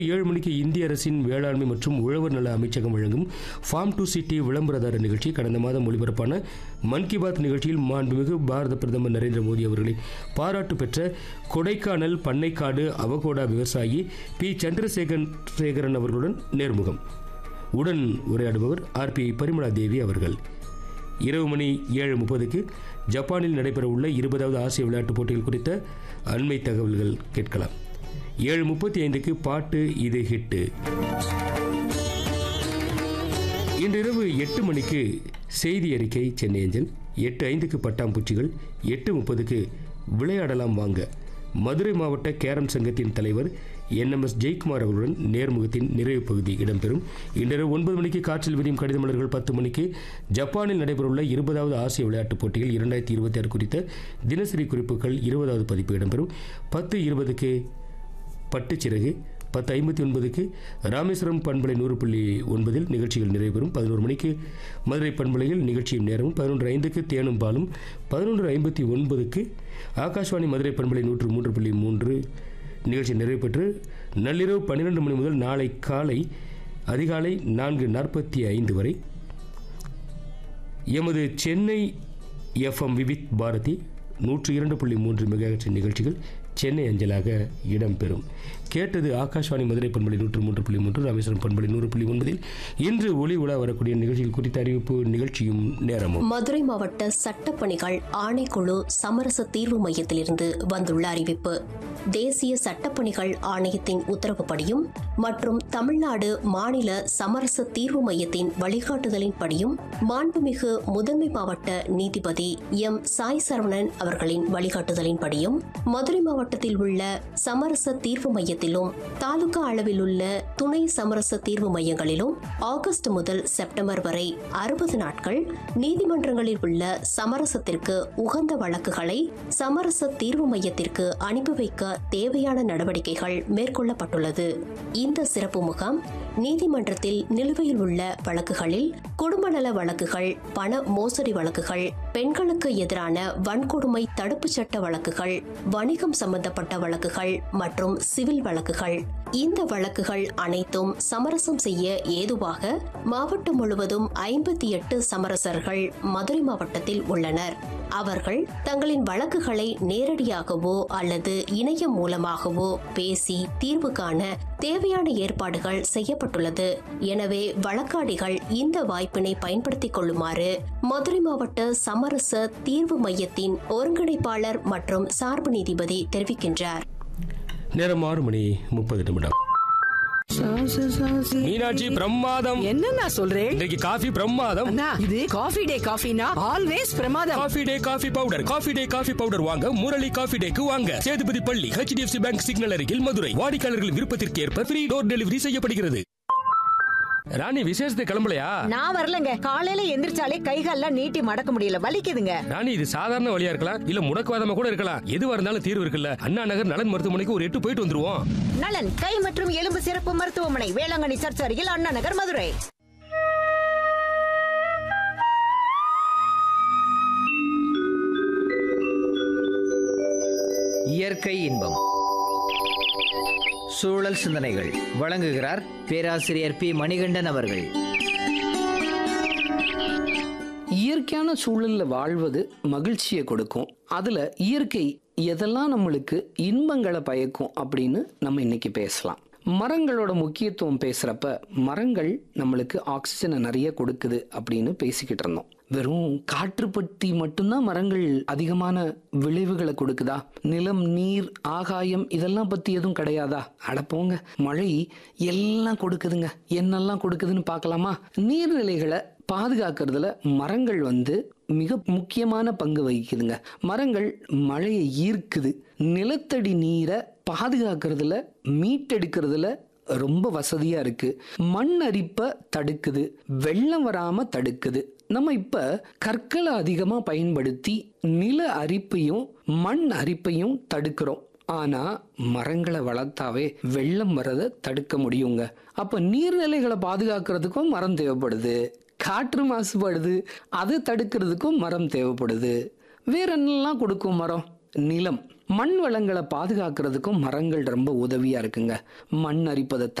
ஏழு மணிக்கு இந்திய அரசின் வேளாண்மை மற்றும் உழவர் நல அமைச்சகம் வழங்கும் ஃபார்ம் டு சிட்டி விளம்பரதார நிகழ்ச்சி கடந்த மாதம் ஒளிபரப்பான மன் கி பாத் நிகழ்ச்சியில் மாண்புமிகு பாரத பிரதமர் நரேந்திர மோடி அவர்களை பாராட்டு பெற்ற கொடைக்கானல் பண்ணைக்காடு அவகோடா விவசாயி பி சந்திரசேகரன் சேகரன் அவர்களுடன் நேர்முகம் உடன் உரையாடுபவர் ஆர் பி பரிமளா தேவி அவர்கள் இரவு மணி ஏழு முப்பதுக்கு ஜப்பானில் நடைபெறவுள்ள இருபதாவது ஆசிய விளையாட்டுப் போட்டிகள் குறித்த அண்மை தகவல்கள் கேட்கலாம் ஏழு முப்பத்தி ஐந்துக்கு பாட்டு இது ஹிட்டு இன்றிரவு எட்டு மணிக்கு செய்தி அறிக்கை சென்னை அஞ்சல் எட்டு ஐந்துக்கு பட்டாம்பூச்சிகள் எட்டு முப்பதுக்கு விளையாடலாம் வாங்க மதுரை மாவட்ட கேரம் சங்கத்தின் தலைவர் என்எம்எஸ் ஜெயக்குமார் அவர்களுடன் நேர்முகத்தின் நிறைவு பகுதி இடம்பெறும் இன்றிரவு ஒன்பது மணிக்கு காற்றில் விரியும் கடித மலர்கள் பத்து மணிக்கு ஜப்பானில் நடைபெறவுள்ள இருபதாவது ஆசிய விளையாட்டுப் போட்டிகள் இரண்டாயிரத்தி இருபத்தி ஆறு குறித்த தினசரி குறிப்புகள் இருபதாவது பதிப்பு இடம்பெறும் பத்து இருபதுக்கு பட்டுச்சிறகு பத்து ஐம்பத்தி ஒன்பதுக்கு ராமேஸ்வரம் பண்பலை நூறு புள்ளி ஒன்பதில் நிகழ்ச்சிகள் நிறைவேறும் பதினோரு மணிக்கு மதுரை பண்பலையில் நிகழ்ச்சியும் நேரமும் பதினொன்று ஐந்துக்கு தேனும் பாலும் பதினொன்று ஐம்பத்தி ஒன்பதுக்கு ஆகாஷ்வாணி மதுரை பண்பலை நூற்று மூன்று புள்ளி மூன்று நிகழ்ச்சி நிறைவு பெற்று நள்ளிரவு பன்னிரெண்டு மணி முதல் நாளை காலை அதிகாலை நான்கு நாற்பத்தி ஐந்து வரை எமது சென்னை எஃப்எம் விவித் பாரதி நூற்று இரண்டு புள்ளி மூன்று மெகாஹெர்ட்ஸ் நிகழ்ச்சிகள் சென்னை அஞ்சலாக இடம்பெறும் கேட்டது ஆகாஷ்வாணி மதுரை பண்பலை நூற்று மூன்று புள்ளி மூன்று ராமேஸ்வரம் பண்பலை நூறு புள்ளி ஒன்பதில் இன்று ஒளி உலா வரக்கூடிய நிகழ்ச்சிகள் குறித்த அறிவிப்பு நிகழ்ச்சியும் நேரமும் மதுரை மாவட்ட சட்டப்பணிகள் ஆணைக்குழு சமரச தீர்வு மையத்திலிருந்து வந்துள்ள அறிவிப்பு தேசிய சட்டப்பணிகள் ஆணையத்தின் உத்தரவுப்படியும் மற்றும் தமிழ்நாடு மாநில சமரச தீர்வு மையத்தின் வழிகாட்டுதலின்படியும் மாண்புமிகு முதன்மை மாவட்ட நீதிபதி எம் சாய் சரவணன் அவர்களின் வழிகாட்டுதலின்படியும் மதுரை மாவட்டத்தில் உள்ள சமரச தீர்வு மையத்திலும் தாலுகா அளவில் உள்ள துணை சமரச தீர்வு மையங்களிலும் ஆகஸ்ட் முதல் செப்டம்பர் வரை அறுபது நாட்கள் நீதிமன்றங்களில் உள்ள சமரசத்திற்கு உகந்த வழக்குகளை சமரச தீர்வு மையத்திற்கு அனுப்பி வைக்க தேவையான நடவடிக்கைகள் மேற்கொள்ளப்பட்டுள்ளது இந்த சிறப்பு முகாம் நீதிமன்றத்தில் நிலுவையில் உள்ள வழக்குகளில் குடும்ப நல வழக்குகள் பண மோசடி வழக்குகள் பெண்களுக்கு எதிரான வன்கொடுமை தடுப்புச் சட்ட வழக்குகள் வணிகம் சம்பந்தப்பட்ட வழக்குகள் மற்றும் சிவில் வழக்குகள் இந்த வழக்குகள் அனைத்தும் சமரசம் செய்ய ஏதுவாக மாவட்டம் முழுவதும் ஐம்பத்தி எட்டு சமரசர்கள் மதுரை மாவட்டத்தில் உள்ளனர் அவர்கள் தங்களின் வழக்குகளை நேரடியாகவோ அல்லது இணையம் மூலமாகவோ பேசி தீர்வு காண தேவையான ஏற்பாடுகள் செய்யப்பட்டுள்ளது எனவே வழக்காடிகள் இந்த வாய்ப்பினை பயன்படுத்திக் கொள்ளுமாறு மதுரை மாவட்ட சமரச தீர்வு மையத்தின் ஒருங்கிணைப்பாளர் மற்றும் சார்பு நீதிபதி தெரிவிக்கின்றார் நேரம் ஆறு மணி முப்பது நிமிடம் மீனாட்சி பிரமாதம் என்ன நான் சொல்றேன் இன்றைக்கு காஃபி பிரமாதம் அண்ணா இது காஃபி டே காஃபினா ஆல்வேஸ் பிரமாதம் Coffee Day coffee powder Coffee Day coffee powder வாங்க முரளி காஃபி டேக்கு வாங்க சேதுபதி பள்ளி ஹெச்டிஎஃப்சி பேங்க் சிக்னல் அருகில் மதுரை வாடிக்கையாளர்களின் விருப்பத்திற்கு ஏற்ப ஃப்ரீ டோர் டெலிவரி செய்யப்படுகிறது ராணி விசேஷத்தை கிளம்பலையா நான் வரலங்க காலையில எந்திரிச்சாலே கைகால்லாம் நீட்டி மடக்க முடியல வலிக்குதுங்க ராணி இது சாதாரண வழியா இருக்கலாம் இல்ல முடக்குவாதமா கூட இருக்கலாம் எதுவா இருந்தாலும் தீர்வு இருக்குல்ல அண்ணா நகர் நலன் மருத்துவமனைக்கு ஒரு எட்டு போயிட்டு வந்துருவோம் நலன் கை மற்றும் எலும்பு சிறப்பு மருத்துவமனை வேளாங்கண்ணி சர்ச் அருகில் அண்ணா நகர் மதுரை இயற்கை இன்பம் சூழல் சிந்தனைகள் வழங்குகிறார் பேராசிரியர் பி மணிகண்டன் அவர்கள் இயற்கையான சூழல்ல வாழ்வது மகிழ்ச்சியை கொடுக்கும் அதுல இயற்கை எதெல்லாம் நம்மளுக்கு இன்பங்களை பயக்கும் அப்படின்னு நம்ம இன்னைக்கு பேசலாம் மரங்களோட முக்கியத்துவம் பேசுறப்ப மரங்கள் நம்மளுக்கு ஆக்சிஜனை நிறைய கொடுக்குது அப்படின்னு பேசிக்கிட்டு இருந்தோம் வெறும் காற்று பற்றி மட்டும்தான் மரங்கள் அதிகமான விளைவுகளை கொடுக்குதா நிலம் நீர் ஆகாயம் இதெல்லாம் பத்தி எதுவும் கிடையாதா அடப்போங்க மழை எல்லாம் கொடுக்குதுங்க என்னெல்லாம் கொடுக்குதுன்னு பார்க்கலாமா நீர்நிலைகளை பாதுகாக்கிறதுல மரங்கள் வந்து மிக முக்கியமான பங்கு வகிக்குதுங்க மரங்கள் மழையை ஈர்க்குது நிலத்தடி நீரை பாதுகாக்கிறதுல மீட்டெடுக்கிறதுல ரொம்ப வசதியா இருக்கு மண் அரிப்பை தடுக்குது வெள்ளம் வராம தடுக்குது நம்ம இப்ப கற்களை அதிகமா பயன்படுத்தி நில அரிப்பையும் மண் அரிப்பையும் தடுக்கிறோம் ஆனா மரங்களை வளர்த்தாவே வெள்ளம் வரதை தடுக்க முடியுங்க அப்ப நீர்நிலைகளை பாதுகாக்கிறதுக்கும் மரம் தேவைப்படுது காற்று மாசுபடுது அதை தடுக்கிறதுக்கும் மரம் தேவைப்படுது வேற என்னெல்லாம் கொடுக்கும் மரம் நிலம் மண் வளங்களை பாதுகாக்கிறதுக்கும் மரங்கள் ரொம்ப உதவியா இருக்குங்க மண் அரிப்பதை